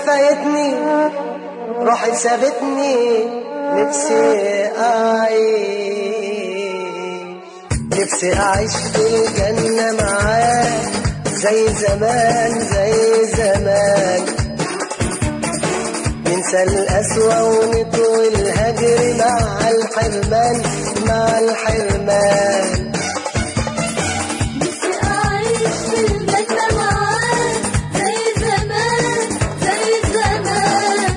فايتني روحي سابتني نفسي أعيش نفسي أعيش في الجنة معاك زي زمان زي زمان ننسى القسوة ونطوي الهجر مع الحرمان مع الحرمان نفسي أعيش في الجنة معاك زي زمان زي زمان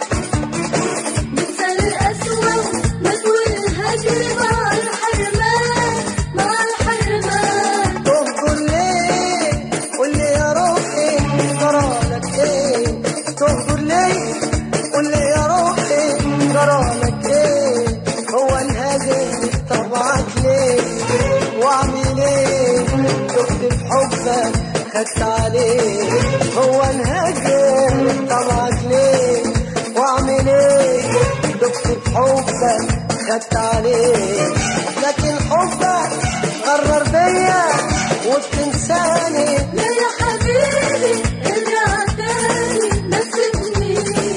ننسى القسوة ونطوي الهجر مع الحرمان مع الحرمان تهجر ليه قول لي يا روحي جرالك ايه تهجر ليه قول لي يا روحي جرالك ايه هو الهجر طبعك ليه واعمل ايه دخت في حبك خدت عليه هو الهجر طبعك ليه واعمل ايه دخت في حبك خدت عليه لكن حبك غرر بيا وبتنساني لا يا حبيبي ارجع تاني ما تسيبنيش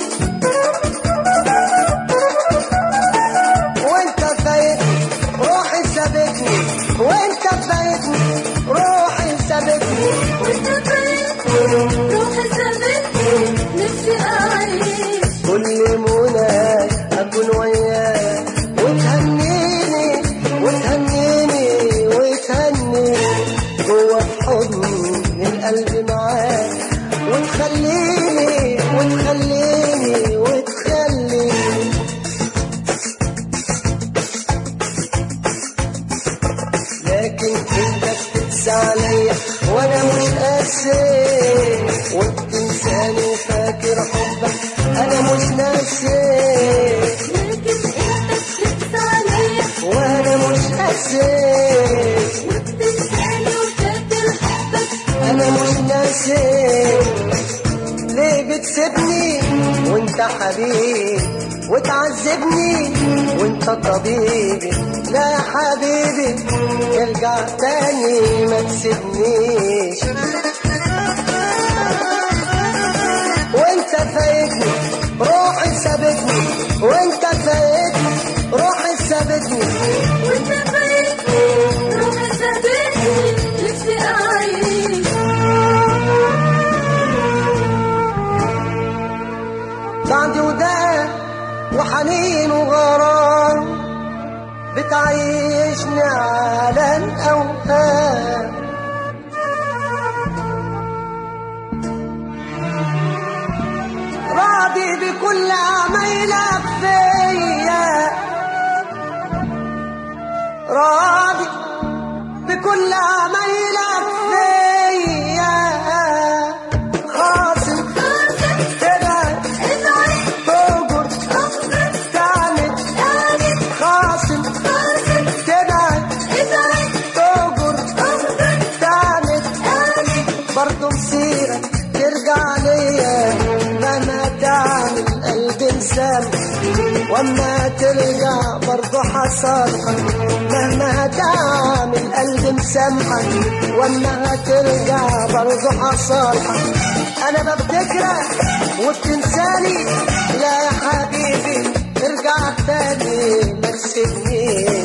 وانت فايتني روحي سابتني وانت فايتني روحي سابتني وانت فايتني روحي سابتني نفسي أعيش كل منى اكون وياك وتهنيني وتهنيني وتهنيني جوه في حضن القلب معاك وتخليني وتخليني وتخليني لكن انت بتقسى عليا وانا مش قاسي وبتنساني وفاكر حبك انا مش ناسي لكن انت بتقسى عليا وانا مش قاسي وبتنساني وفاكر حبك انا مش ناسي ليه بتسيبني وانت حبيبي وتعذبني وانت طبيبي لا يا حبيبي ارجع تاني ما تسيبنيش وانت فايتني روحي سابتني وانت فايتني روحي سابتني وانت فايتني روحي سابتني نفسي أعيش بعد وده وحنين وغرام بتعيشني على الأوهام راضي بكل عمايلك فيا راضي بكل عمايلك فيا خاصم تبعد ابعد تهجر اخرج تعند تاني خاصم خاصم تبعد ابعد تهجر اخرج تعند تاني برضه مسيرك ترجع ليا مهما تعمل قلبي انسان واما ترجع برضه حصلها مهما تعمل قلبي مسامحك واما ترجع برضه حصلها انا بفتكرك وبتنساني لا يا حبيبي ارجع تاني ما تسيبنيش